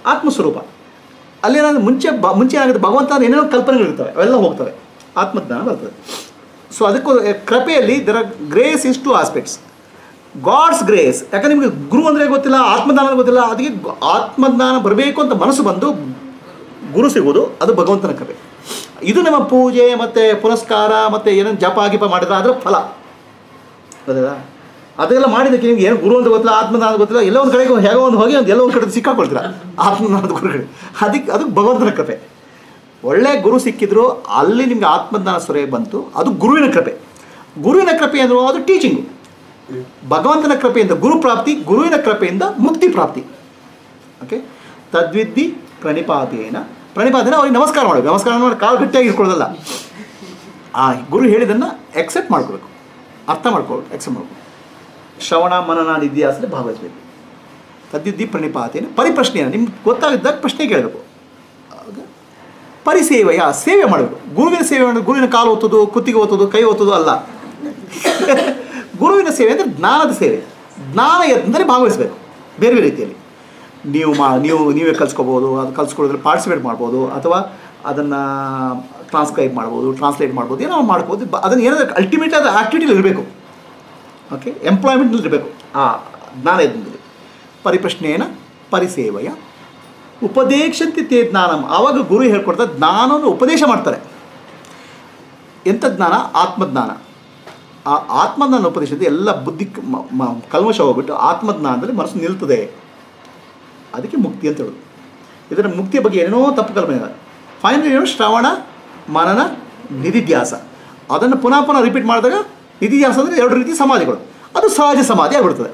ಆತ್ಮಸ್ವರೂಪ ಅಲ್ಲೇನಾದ್ರು ಮುಂಚೆ ಬ ಮುಂಚೆ ಏನಾಗುತ್ತೆ ಭಗವಂತ ಅಂದ್ರೆ ಏನೇನೋ ಕಲ್ಪನೆಗಳಿರ್ತವೆ ಅವೆಲ್ಲ ಹೋಗ್ತವೆ ಆತ್ಮಜ್ಞಾನ ಬರ್ತದೆ ಸೊ ಅದಕ್ಕೂ ಕೃಪೆಯಲ್ಲಿ there are grace is two aspects God's grace ಯಾಕಂದ್ರೆ ನಿಮಗೆ ಗುರು ಅಂದರೆ ಗೊತ್ತಿಲ್ಲ ಆತ್ಮಜ್ಞಾನ ಅಂದ್ರೆ ಗೊತ್ತಿಲ್ಲ ಅದಕ್ಕೆ ಗ- ಆತ್ಮಜ್ಞಾನ ಬರಬೇಕು ಅಂತ ಮನಸ್ಸು ಬಂದು ಗುರು ಸಿಗೋದು ಅದು ಭಗವಂತನ ಕೃಪೆ ಇದು ನಮ್ಮ ಪೂಜೆ ಮತ್ತು ಪುರಸ್ಕಾರ ಮತ್ತು ಏನೇನು ಜಪ ಗಿಪ ಮಾಡಿದ್ರೆ ಅದರ ಫಲ ಗೊತ್ತಿಲ್ಲ ಅದೆಲ್ಲ ಮಾಡಿದ್ದಕ್ಕೆ ನಿಮ್ಗೆ ಏನು ಗುರು ಅಂತ ಗೊತ್ತಿಲ್ಲ ಆತ್ಮಜ್ಞಾನ ಗೊತ್ತಿಲ್ಲ ಎಲ್ಲ ಒಂದು ಕಡೆಗೆ ಹೇಗೋ ಒಂದು ಹೋಗಿ ಒಂದು ಎಲ್ಲೋ ಒಂದು ಕಡೆ ಸಿಕ್ಕಾಕೊಳ್ತೀರ ಆತ್ಮಜ್ಞಾನದ ಗುರುಗಳು ಅದಕ್ಕೆ ಅದಕ್ಕೆ ಭಗವಂತನ ಕೃಪೆ ಒಳ್ಳೆ ಗುರು ಸಿಕ್ಕಿದ್ರು ಅಲ್ಲಿ ನಿಮಗೆ ಆತ್ಮಜ್ಞಾನ ಸೊರೆ ಬಂತು ಅದು ಗುರುವಿನ ಕೃಪೆ ಗುರುವಿನ ಕೃಪೆ ಅಂದ್ರು ಅದು ಟೀಚಿಂಗು ಭಗವಂತನ ಕೃಪೆಯಿಂದ ಗುರು ಪ್ರಾಪ್ತಿ ಗುರುವಿನ ಕೃಪೆಯಿಂದ ಮುಕ್ತಿ ಪ್ರಾಪ್ತಿ ಓಕೆ ತದ್ವಿದ್ದಿ ಪ್ರಣಿಪಾತೇನ ಪ್ರಣಿಪಾತೇನ ಅವ್ರಿಗೆ ನಮಸ್ಕಾರ ಮಾಡಬೇಕು ನಮಸ್ಕಾರ ಮಾಡಿ ಕಾಲು ಗಟ್ಟಿಯಾಗಿ ಇಟ್ಕೊಳ್ಳೋದಲ್ಲ ಆ ಗುರು ಹೇಳಿದ್ದನ್ನು ಎಕ್ಸೆಪ್ಟ್ ಮಾಡ್ಕೋಬೇಕು ಅರ್ಥ ಮಾಡ್ಕೊಳ್ಳಿ ಎಕ್ಸೆಪ್ಟ್ ಮಾಡ್ಕೊಳ್ಳಿ ಶ್ರವಣ ಮನನ ನಿಧ್ಯಾಸದಲ್ಲಿ ಭಾಗವಹಿಸಬೇಕು ತದ್ವಿದ್ದಿ ಪ್ರಣಿಪಾತೇನ ಪರಿಪ್ರಶ್ನೆಯನ್ನು ನಿಮ್ಗೆ ಗೊತ್ತಾಗಿದ್ದಾಗ ಪ್ರಶ್ನೆ ಕೇಳಬೇಕು ಆಗ ಪರಿಸೇವೆಯ ಸೇವೆ ಮಾಡಬೇಕು ಗುರುವಿನ ಸೇವೆ ಮಾಡೋದು ಗುರುವಿನ ಕಾಲು ಒತ್ತೋದು ಕುತ್ತಿಗೆ ಒತ್ತೋದು ಕೈ ಒತ್ತೋದು ಅಲ್ಲ ಗುರುವಿನ ಸೇವೆ ಅಂದರೆ ಜ್ಞಾನದ ಸೇವೆ ಜ್ಞಾನ ಎಂದರೆ ಭಾಗವಹಿಸಬೇಕು ಬೇರೆ ಬೇರೆ ರೀತಿಯಲ್ಲಿ ನೀವು ಮಾ ನೀವು ನೀವೇ ಕಲ್ಸ್ಕೋಬೋದು ಅದು ಕಲ್ಸ್ಕೊಳ್ಳೋದ್ರಲ್ಲಿ ಪಾರ್ಟಿಸಿಪೇಟ್ ಮಾಡ್ಬೋದು ಅಥವಾ ಅದನ್ನು ಟ್ರಾನ್ಸ್ಕ್ರೈಬ್ ಮಾಡ್ಬೋದು ಟ್ರಾನ್ಸ್ಲೇಟ್ ಮಾಡ್ಬೋದು ಏನೋ ಮಾಡ್ಬೋದು ಬ- ಅದನ್ನು ಏನಾದರೂ ಅಲ್ಟಿಮೇಟ್ ಆದ ಆ್ಯಕ್ಟಿವಿಟಿಲಿ ಇರಬೇಕು ಓಕೆ ಎಂಪ್ಲಾಯ್ಮೆಂಟ್ನಲ್ಲಿ ಇರಬೇಕು ಆ ಜ್ಞಾನ ಇದ್ದಲ್ಲಿ ಪರಿಪ್ರಶ್ನೆಯನ್ನು ಪರಿಸೇವೆಯ ಉಪದೇಶಂತಿ ತೇ ಜ್ಞಾನಂ ಆವಾಗ ಗುರು ಹೇಳ್ಕೊಡ್ತಾರೆ ಜ್ಞಾನವನ್ನು ಉಪದೇಶ ಮಾಡ್ತಾರೆ ಎಂಥ ಜ್ಞಾನ ಆತ್ಮಜ್ಞಾನ ಆ ಆತ್ಮಜ್ಞಾನ ಉಪದೇಶದ ಎಲ್ಲ ಬುದ್ಧಿ ಕ- ಮ- ಮ- ಕಲ್ಮಶ ಹೋಗ್ಬಿಟ್ಟು ಆತ್ಮಜ್ಞಾನದಲ್ಲಿ ಮನಸ್ಸು ನಿಲ್ತದೆ ಅದಕ್ಕೆ ಮುಕ್ತಿ ಅಂತ ಹೇಳೋದು ಇದರ ಮುಕ್ತಿಯ ಬಗ್ಗೆ ಏನೇನೋ ತಪ್ಪು ಕಲ್ಪನೆ ಇದೆ ಫೈನಲ್ ಏನು ಶ್ರವಣ ಮನನ ನಿಧಿಧ್ಯಾಸ ಅದನ್ನು ಪುನಃ ಪುನಃ ರಿಪೀಟ್ ಮಾಡಿದಾಗ ನಿಧಿಧ್ಯಾಸ ಅಂದರೆ ಎರಡು ರೀತಿ ಸಮಾಧಿಗಳು ಅದು ಸಹಜ ಸಮಾಧಿ ಆಗಿಬಿಡ್ತದೆ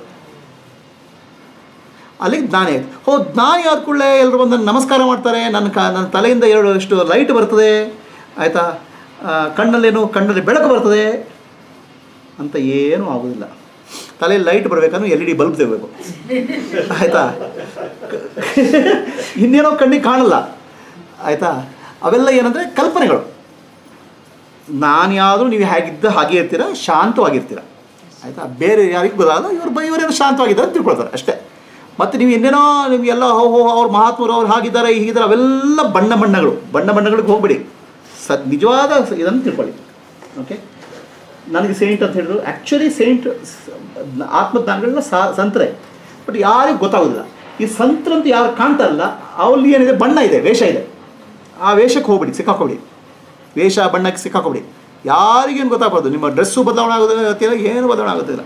ಅಲ್ಲಿಗೆ ಜ್ಞಾನಿ ಆಯ್ತು ಹೋ ಜ್ಞಾನಿ ಆದ ಕೂಡಲೇ ಎಲ್ಲರೂ ಬಂದು ನನ್ನ ನಮಸ್ಕಾರ ಮಾಡ್ತಾರೆ ನನ್ನ ಕ ನನ್ನ ತಲೆಯಿಂದ ಎರಡು ಇಷ್ಟು ಲೈಟ್ ಬರ್ತದೆ ಆಯಿತಾ ಕಣ್ಣಲ್ಲೇನು ಕಣ್ಣಲ್ಲಿ ಬೆಳಕು ಬರ್ತದೆ ಅಂತ ಏನೂ ಆಗೋದಿಲ್ಲ ತಲೆಯಲ್ಲಿ ಲೈಟ್ ಬರಬೇಕಂದ್ರೆ ಎಲ್ ಇ ಡಿ ಬಲ್ಬ್ ತೆಗಬೇಕು ಆಯಿತಾ ಇನ್ನೇನೋ ಕಣ್ಣಿಗೆ ಕಾಣಲ್ಲ ಆಯಿತಾ ಅವೆಲ್ಲ ಏನಂದರೆ ಕಲ್ಪನೆಗಳು ನಾನು ಯಾವುದು ನೀವು ಹೇಗಿದ್ದ ಹಾಗೆ ಇರ್ತೀರ ಶಾಂತವಾಗಿರ್ತೀರ ಆಯಿತಾ ಬೇರೆ ಯಾರಿಗೂ ಗೊತ್ತಾಗಲ್ಲ ಇವರು ಬೈ ಇವರೇನು ಶಾಂತವಾಗಿದ್ದಾರೆ ಅಂತ ತಿಳ್ಕೊಳ್ತಾರೆ ಅಷ್ಟೇ ಮತ್ತು ನೀವು ಇನ್ನೇನೋ ನಿಮಗೆಲ್ಲ ಹೋ ಹೋ ಅವ್ರು ಮಹಾತ್ಮರು ಅವ್ರು ಹಾಗಿದ್ದಾರೆ ಹೀಗಿದ್ದಾರೆ ಅವೆಲ್ಲ ಬಣ್ಣ ಬಣ್ಣಗಳು ಬಣ್ಣ ಬಣ್ಣಗಳಿಗೆ ಹೋಗ್ಬಿಡಿ ಸ ನಿಜವಾದ ಸ- ಇದನ್ನು ತಿಳ್ಕೊಳ್ಳಿ ಓಕೆ ನನಗೆ ಸೇಂಟ್ ಅಂತ ಹೇಳಿದ್ರು ಆ್ಯಕ್ಚುಲಿ ಸೇಂಟ್ ಆತ್ಮಜ್ಞಾನಗಳನ್ನ ಸಾ ಸಂತರೆ ಬಟ್ ಯಾರಿಗೂ ಗೊತ್ತಾಗೋದಿಲ್ಲ ಈ ಸಂತರಂತ ಯಾರು ಕಾಣ್ತಾರಲ್ಲ ಅವಲ್ಲಿ ಏನಿದೆ ಬಣ್ಣ ಇದೆ ವೇಷ ಇದೆ ಆ ವೇಷಕ್ಕೆ ಹೋಗ್ಬಿಡಿ ಸಿಕ್ಕಾಕೊಬಿಡಿ ವೇಷ ಬಣ್ಣಕ್ಕೆ ಸಿಕ್ಕಾಕೊಬಿಡಿ ಯಾರಿಗೇನು ಗೊತ್ತಾಗ್ಬಾರ್ದು ನಿಮ್ಮ ಡ್ರೆಸ್ಸು ಬದಲಾವಣೆ ಆಗೋದಿಲ್ಲ ಏನು ಬದಲಾವಣೆ ಆಗೋದಿಲ್ಲ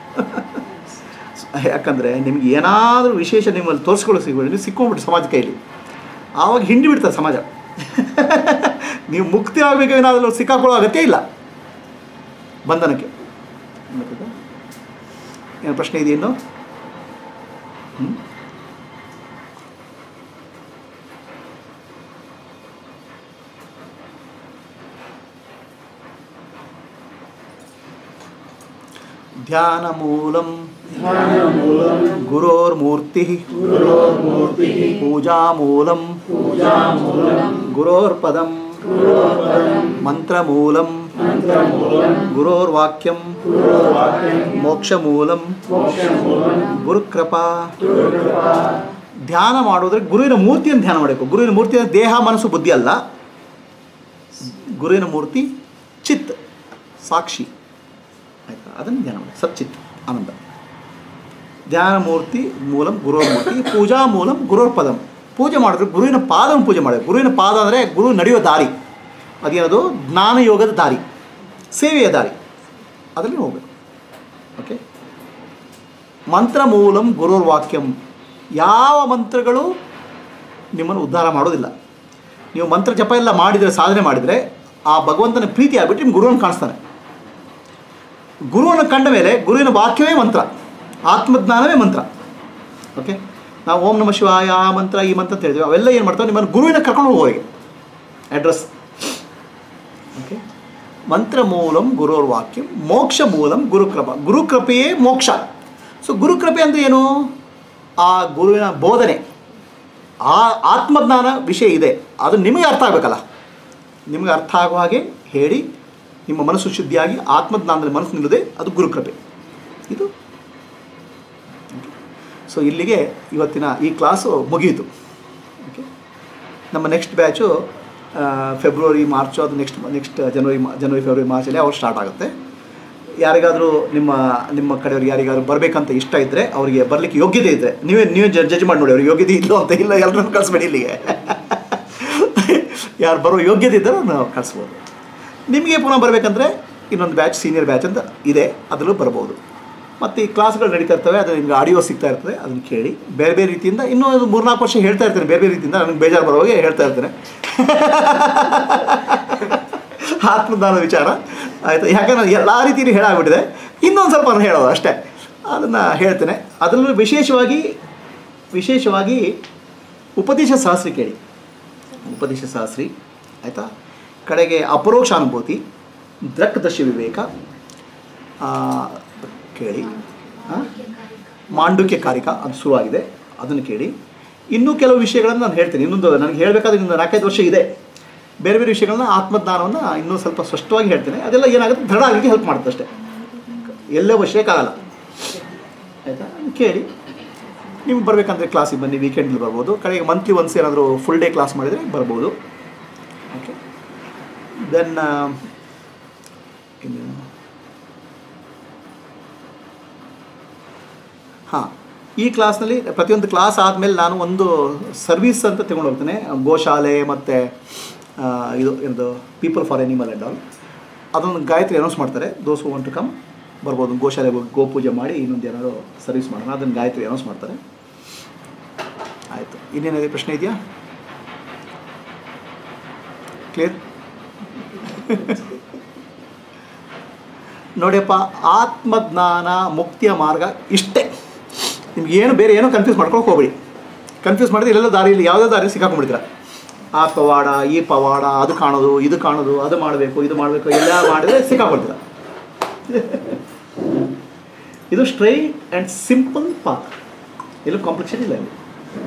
ಯಾಕಂದರೆ ನಿಮ್ಗೆ ಏನಾದರೂ ವಿಶೇಷ ನಿಮ್ಮಲ್ಲಿ ತೋರಿಸ್ಕೊಳ್ಳೋ ಸಿಗ್ಬೇಡಿ ನೀವು ಸಿಕ್ಕೊಂಬಿಟ್ಟು ಸಮಾಜ ಕೈಲಿ ಆವಾಗ ಹಿಂಡಿ ಬಿಡ್ತದೆ ಸಮಾಜ ನೀವು ಮುಕ್ತಿ ಆಗಬೇಕು ಏನಾದರೂ ಸಿಕ್ಕಾಕೊಳ್ಳೋ ಅಗತ್ಯ ಇಲ್ಲ ಬಂಧನಕ್ಕೆ ಗೊತ್ತಾಯ್ತಾ? ಏನು ಪ್ರಶ್ನೆ ಇದೆ ಇನ್ನು ಹ್ಮ್? ಧ್ಯಾನ ಮೂಲಂ ध्यानमूलं ಗುರೋರ್ಮೂರ್ತಿ गुरोर्मूर्तिः ಪೂಜಾ ಮೂಲಂ पूजामूलं ಗುರೋರ್ಪದಂ गुरोर्पदं ಮಂತ್ರಮೂಲಂ मन्त्रमूलं ಗುರೋರ್ವಾಕ್ಯಂ गुरोर्वाक्यं ಮೋಕ್ಷಮೂಲಂ मोक्षमूलं ಗುರುಕೃಪಾ गुरुकृपा ಧ್ಯಾನ ಮಾಡೋದ್ರೆ ಗುರುವಿನ ಮೂರ್ತಿಯನ್ನು ಧ್ಯಾನ ಮಾಡಬೇಕು ಗುರುವಿನ ಮೂರ್ತಿ ಅಂದ್ರೆ ದೇಹ ಮನಸ್ಸು ಬುದ್ಧಿ ಅಲ್ಲ ಗುರುವಿನ ಮೂರ್ತಿ ಚಿತ್ ಸಾಕ್ಷಿ ಆಯ್ತಾ ಅದನ್ನು ಧ್ಯಾನ ಮಾಡಿ ಸಚ್ಚಿತ್ ಆನಂದ ಧ್ಯಾನ ಮೂರ್ತಿ ಮೂಲಂ ಗುರುವರ ಮೂರ್ತಿ ಪೂಜಾ ಮೂಲಂ ಗುರುವರ ಪದಂ ಪೂಜೆ ಮಾಡಿದ್ರೆ ಗುರುವಿನ ಪಾದವನ್ನು ಪೂಜೆ ಮಾಡಬೇಕು ಗುರುವಿನ ಪಾದ ಅಂದರೆ ಗುರು ನಡೆಯೋ ದಾರಿ ಅದೇನದು ಜ್ಞಾನ ಯೋಗದ ದಾರಿ ಸೇವೆಯ ದಾರಿ ಅದರಲ್ಲಿ ಹೋಗಬೇಕು ಓಕೆ ಮಂತ್ರ ಮೂಲಂ ಗುರುರ್ ವಾಕ್ಯಂ ಯಾವ ಮಂತ್ರಗಳು ನಿಮ್ಮನ್ನು ಉದ್ಧಾರ ಮಾಡೋದಿಲ್ಲ ನೀವು ಮಂತ್ರ ಜಪ ಎಲ್ಲ ಮಾಡಿದರೆ ಸಾಧನೆ ಮಾಡಿದರೆ ಆ ಭಗವಂತನ ಪ್ರೀತಿ ಆಗ್ಬಿಟ್ಟು ನಿಮ್ಮ ಗುರುವನ್ನು ಕಾಣಿಸ್ತಾನೆ ಗುರುವನ್ನು ಕಂಡ ಮೇಲೆ ಗುರುವಿನ ವಾಕ್ಯವೇ ಮಂತ್ರ ಆತ್ಮಜ್ಞಾನವೇ ಮಂತ್ರ ಓಕೆ ನಾವು ಓಂ ನಮ ಶಿವಾಯ ಆ ಮಂತ್ರ ಈ ಮಂತ್ರ ಅಂತ ಹೇಳ್ತೀವಿ ಅವೆಲ್ಲ ಏನು ಮಾಡ್ತಾವೆ ನಿಮ್ಮನ್ನು ಗುರುವಿನ ಕರ್ಕೊಂಡು ಹೋಗೋರಿಗೆ ಅಡ್ರೆಸ್ ಓಕೆ ಮಂತ್ರ ಮೂಲಂ ಗುರುರ್ ವಾಕ್ಯಂ ಮೋಕ್ಷ ಮೂಲಂ ಗುರುಕೃಪ ಗುರುಕೃಪೆಯೇ ಮೋಕ್ಷ ಸೊ ಗುರುಕೃಪೆ ಅಂದರೆ ಏನು ಆ ಗುರುವಿನ ಬೋಧನೆ ಆ ಆತ್ಮಜ್ಞಾನ ವಿಷಯ ಇದೆ ಅದು ನಿಮಗೆ ಅರ್ಥ ಆಗಬೇಕಲ್ಲ ನಿಮಗೆ ಅರ್ಥ ಆಗುವ ಹಾಗೆ ಹೇಳಿ ನಿಮ್ಮ ಮನಸ್ಸು ಶುದ್ಧಿಯಾಗಿ ಆತ್ಮಜ್ಞಾನದಲ್ಲಿ ಮನಸ್ಸು ನಿಲ್ಲದೆ ಅದು ಗುರುಕೃಪೆ ಇದು ಸೊ ಇಲ್ಲಿಗೆ ಇವತ್ತಿನ ಈ ಕ್ಲಾಸು ಮುಗಿಯಿತು ನಮ್ಮ ನೆಕ್ಸ್ಟ್ ಬ್ಯಾಚು ಫೆಬ್ರವರಿ ಮಾರ್ಚು ಅದು ನೆಕ್ಸ್ಟ್ ನೆಕ್ಸ್ಟ್ ಜನವರಿ ಜನವರಿ ಫೆಬ್ರವರಿ ಮಾರ್ಚಲ್ಲಿ ಅವ್ರು ಸ್ಟಾರ್ಟ್ ಆಗುತ್ತೆ ಯಾರಿಗಾದರೂ ನಿಮ್ಮ ನಿಮ್ಮ ಕಡೆಯವ್ರಿಗೆ ಯಾರಿಗಾದ್ರೂ ಬರಬೇಕಂತ ಇಷ್ಟ ಇದ್ದರೆ ಅವರಿಗೆ ಬರಲಿಕ್ಕೆ ಯೋಗ್ಯತೆ ಇದ್ದರೆ ನೀವೇ ನೀವೇ ಜಡ್ಜ್ ಮಾಡಿ ನೋಡಿ ಅವ್ರಿಗೆ ಯೋಗ್ಯತೆ ಇಲ್ಲೋ ಅಂತ ಇಲ್ಲ ಎಲ್ಲರನ್ನು ಕಳಿಸ್ಬೇಡಿ ಇಲ್ಲಿಗೆ ಯಾರು ಬರೋ ಯೋಗ್ಯತೆ ಇದ್ದರೆ ನಾವು ಕಳಿಸ್ಬೋದು ನಿಮಗೆ ಪುನಃ ಬರಬೇಕಂದ್ರೆ ಇನ್ನೊಂದು ಬ್ಯಾಚ್ ಸೀನಿಯರ್ ಬ್ಯಾಚ್ ಅಂತ ಇದೆ ಅದರಲ್ಲೂ ಬರ್ಬೋದು ಮತ್ತು ಈ ಕ್ಲಾಸ್ಗಳು ನಡೀತಾ ಇರ್ತವೆ ಅದು ನಿಮ್ಗೆ ಆಡಿಯೋ ಸಿಗ್ತಾ ಇರ್ತದೆ ಅದನ್ನು ಕೇಳಿ ಬೇರೆ ಬೇರೆ ರೀತಿಯಿಂದ ಇನ್ನೂ ಒಂದು ಮೂರ್ನಾಲ್ಕು ವರ್ಷ ಹೇಳ್ತಾ ಇರ್ತೇನೆ ಬೇರೆ ಬೇರೆ ರೀತಿಯಿಂದ ನನಗೆ ಬೇಜಾರು ಬರೋವಾಗೆ ಹೇಳ್ತಾ ಇರ್ತೇನೆ ಆತ್ಮದಾನ ವಿಚಾರ ಆಯಿತು ಯಾಕಂದ್ರೆ ಎಲ್ಲ ರೀತಿಯಲ್ಲಿ ಹೇಳಾಗ್ಬಿಟ್ಟಿದೆ ಇನ್ನೊಂದು ಸ್ವಲ್ಪ ನಾನು ಹೇಳೋದು ಅಷ್ಟೇ ಅದನ್ನು ಹೇಳ್ತೇನೆ ಅದರಲ್ಲೂ ವಿಶೇಷವಾಗಿ ವಿಶೇಷವಾಗಿ ಉಪದೇಶ ಸಹಸ್ರಿ ಕೇಳಿ ಉಪದೇಶ ಸಹಸ್ರಿ ಆಯಿತಾ ಕಡೆಗೆ ಅಪರೋಕ್ಷ ಅನುಭೂತಿ ದೃಕ್ದರ್ಶಿ ವಿವೇಕ ಆ, ಕೇಳಿ ಆ? ಮಾಂಡುಕ್ಯ ಕಾರಿಕ ಅದು ಶುರುವಾಗಿದೆ ಅದನ್ನು ಕೇಳಿ ಇನ್ನೂ ಕೆಲವು ವಿಷಯಗಳನ್ನು ನಾನು ಹೇಳ್ತೀನಿ ಇನ್ನೊಂದು ನನಗೆ ಹೇಳಬೇಕಾದ್ರೆ ಇನ್ನೊಂದು ನಾಲ್ಕೈದು ವರ್ಷ ಇದೆ ಬೇರೆ ಬೇರೆ ವಿಷಯಗಳನ್ನ ಆತ್ಮಜ್ಞಾನವನ್ನು ಇನ್ನೂ ಸ್ವಲ್ಪ ಸ್ಪಷ್ಟವಾಗಿ ಹೇಳ್ತೇನೆ ಅದೆಲ್ಲ ಏನಾಗುತ್ತೆ ದೃಢ ಆಗಲಿಕ್ಕೆ ಹೆಲ್ಪ್ ಮಾಡುತ್ತೆ ಅಷ್ಟೇ ಎಲ್ಲೋ ವಿಷಯಕ್ಕಾಗಲ್ಲ ಆಯಿತಾ ಕೇಳಿ ನಿಮ್ಗೆ ಬರಬೇಕಂದ್ರೆ ಕ್ಲಾಸಿಗೆ ಬನ್ನಿ ವೀಕೆಂಡಲ್ಲಿ ಬರ್ಬೋದು ಕಡೆಗೆ ಮಂತ್ಲಿ ಒನ್ಸ್ ಏನಾದರೂ ಫುಲ್ ಡೇ ಕ್ಲಾಸ್ ಮಾಡಿದರೆ ಬರ್ಬೋದು ಓಕೆ ದೆನ್ ಇನ್ನೇನು ಹಾಂ ಈ ಕ್ಲಾಸ್ನಲ್ಲಿ ಪ್ರತಿಯೊಂದು ಕ್ಲಾಸ್ ಆದಮೇಲೆ ನಾನು ಒಂದು ಸರ್ವಿಸ್ ಅಂತ ತಗೊಂಡು ಹೋಗ್ತೇನೆ ಗೋಶಾಲೆ ಮತ್ತು ಇದು ಏನದು people for animal and all ಅದೊಂದು ಗಾಯತ್ರಿ ಅನೌನ್ಸ್ ಮಾಡ್ತಾರೆ ದೋಸ್ ವಾಂಟ್ ಟು ಕಮ್ ಬರ್ಬೋದು ಗೋಶಾಲೆಗೆ ಹೋಗಿ ಗೋಪೂಜೆ ಮಾಡಿ ಇನ್ನೊಂದು ಏನಾದ್ರು ಸರ್ವಿಸ್ ಮಾಡೋಣ ಅದನ್ನು ಗಾಯತ್ರಿ ಅನೌನ್ಸ್ ಮಾಡ್ತಾರೆ ಆಯಿತು ಇನ್ನೇನಿದೆ ಪ್ರಶ್ನೆ ಇದೆಯಾ ಕ್ಲಿಯರ್ ನೋಡಿಯಪ್ಪ ಆತ್ಮಜ್ಞಾನ ಮುಕ್ತಿಯ ಮಾರ್ಗ ಇಷ್ಟೇ ನಿಮ್ಗೆ ಏನು ಬೇರೆ ಏನೋ ಕನ್ಫ್ಯೂಸ್ ಮಾಡ್ಕೊಳಕ್ಕೆ ಹೋಗ್ಬೇಡಿ ಕನ್ಫ್ಯೂಸ್ ಮಾಡಿದ್ರೆ ಇಲ್ಲೆಲ್ಲ ದಾರಿಯಲ್ಲಿ ಯಾವುದೇ ದಾರಿ ಸಿಕ್ಕಾಕೊಂಡ್ಬಿಡ್ತೀರ ಆ ಪವಾಡ ಈ ಪವಾಡ ಅದು ಕಾಣೋದು ಇದು ಕಾಣೋದು ಅದು ಮಾಡಬೇಕು ಇದು ಮಾಡಬೇಕು ಎಲ್ಲ ಮಾಡಿದ್ರೆ ಸಿಕ್ಕಾಕೊಳ್ತೀರ ಇದು ಸ್ಟ್ರೈಟ್ ಆ್ಯಂಡ್ ಸಿಂಪಲ್ ಪಾತ್ ಎಲ್ಲೂ ಕಾಂಪ್ಲೆಕ್ಷನ್ ಇಲ್ಲ ಇಲ್ಲಿ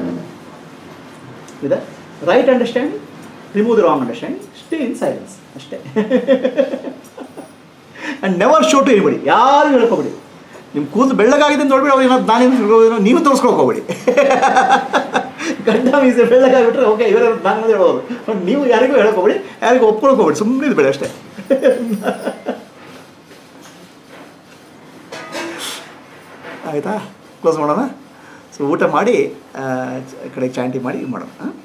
ಇದೆ right understand remove the wrong understand stay in silence ಅಷ್ಟೇ and never show to anybody ಯಾರು ಹೇಳ್ಕೊಬೇಡಿ ನಿಮ್ಮ ಕೂದಲು ಬೆಳ್ಳಗಾಗಿದೆ ಅಂತ ನೋಡ್ಬಿಡಿ ಅವ್ರು ಏನಾದ್ರು ನಾನು ನೀವು ತೋರಿಸ್ಕೊಳಕ್ ಹೋಗ್ಬೇಡಿ ಗಂಡ ಮೀಸೆ ಬೆಳ್ಳಗಾಗ್ಬಿಟ್ರೆ ಓಕೆ ಇವರ ನಾನು ಹೇಳ್ಬೋದು ಬಟ್ ನೀವು ಯಾರಿಗೂ ಹೇಳಕ್ ಹೋಗ್ಬೇಡಿ ಯಾರಿಗೂ ಒಪ್ಕೊಳಕ್ ಹೋಗ್ಬೇಡಿ ಸುಮ್ಮನೆ ಇದ್ಬೇಡಿ ಅಷ್ಟೇ ಆಯಿತಾ ಕ್ಲೋಸ್ ಮಾಡೋಣ ಸೊ ಊಟ ಮಾಡಿ ಆ, ಕಡೆಗೆ ಚಾಂಟಿ ಮಾಡಿ ಇದು ಮಾಡೋಣ ಹಾಂ